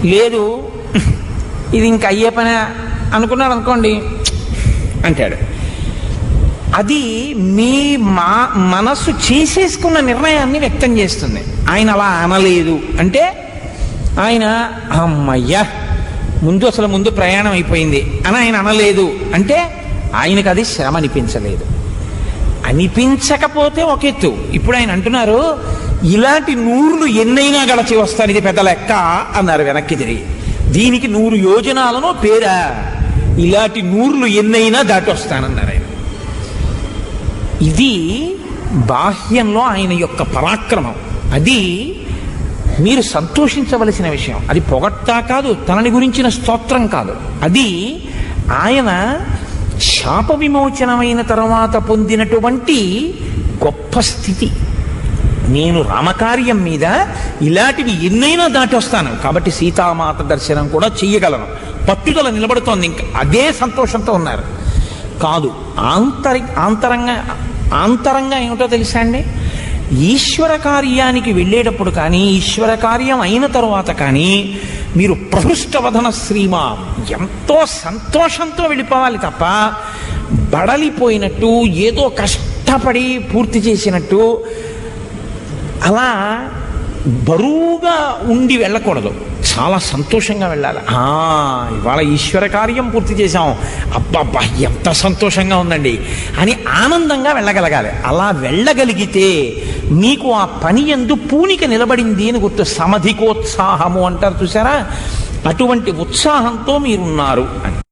లేదు ఇది ఇంక అయ్యే పని అనుకున్నాడు అనుకోండి అంటాడు అది మీ మా మనస్సు చేసేసుకున్న నిర్ణయాన్ని వ్యక్తం చేస్తుంది ఆయన అలా అనలేదు అంటే ఆయన అమ్మయ్యా ముందు అసలు ముందు ప్రయాణం అయిపోయింది అని ఆయన అనలేదు అంటే ఆయనకు అది శ్రమ అనిపించలేదు అనిపించకపోతే ఒక ఎత్తు ఇప్పుడు ఆయన అంటున్నారు ఇలాంటి నూర్లు ఎన్నైనా గడచి వస్తాను ఇది పెద్ద లెక్క అన్నారు వెనక్కి తిరిగి దీనికి నూరు యోజనాలను పేరా ఇలాంటి నూర్లు ఎన్నైనా దాటి వస్తానన్నారు ఆయన ఇది బాహ్యంలో ఆయన యొక్క పరాక్రమం అది మీరు సంతోషించవలసిన విషయం అది పొగట్టా కాదు తనని గురించిన స్తోత్రం కాదు అది ఆయన శాప విమోచనమైన తర్వాత పొందినటువంటి గొప్ప స్థితి నేను రామకార్యం మీద ఇలాంటివి ఎన్నైనా దాటి వస్తాను కాబట్టి సీతామాత దర్శనం కూడా చెయ్యగలను పట్టుదల నిలబడుతోంది ఇంకా అదే సంతోషంతో ఉన్నారు కాదు ఆంతరి ఆంతరంగ ఆంతరంగా ఏమిటో తెలుసా అండి ఈశ్వర కార్యానికి వెళ్ళేటప్పుడు కానీ ఈశ్వర కార్యం అయిన తరువాత కానీ మీరు ప్రహృష్టవధన శ్రీమా ఎంతో సంతోషంతో వెళ్ళిపోవాలి తప్ప బడలిపోయినట్టు ఏదో కష్టపడి పూర్తి చేసినట్టు అలా బరువుగా ఉండి వెళ్ళకూడదు చాలా సంతోషంగా వెళ్ళాలి ఆ, ఇవాళ ఈశ్వర కార్యం పూర్తి చేశాం అబ్బబ్బా ఎంత సంతోషంగా ఉందండి అని ఆనందంగా వెళ్ళగలగాలి అలా వెళ్ళగలిగితే మీకు ఆ పని ఎందు పూనిక నిలబడింది అని గుర్తు సమధికోత్సాహము అంటారు చూసారా అటువంటి ఉత్సాహంతో మీరున్నారు అని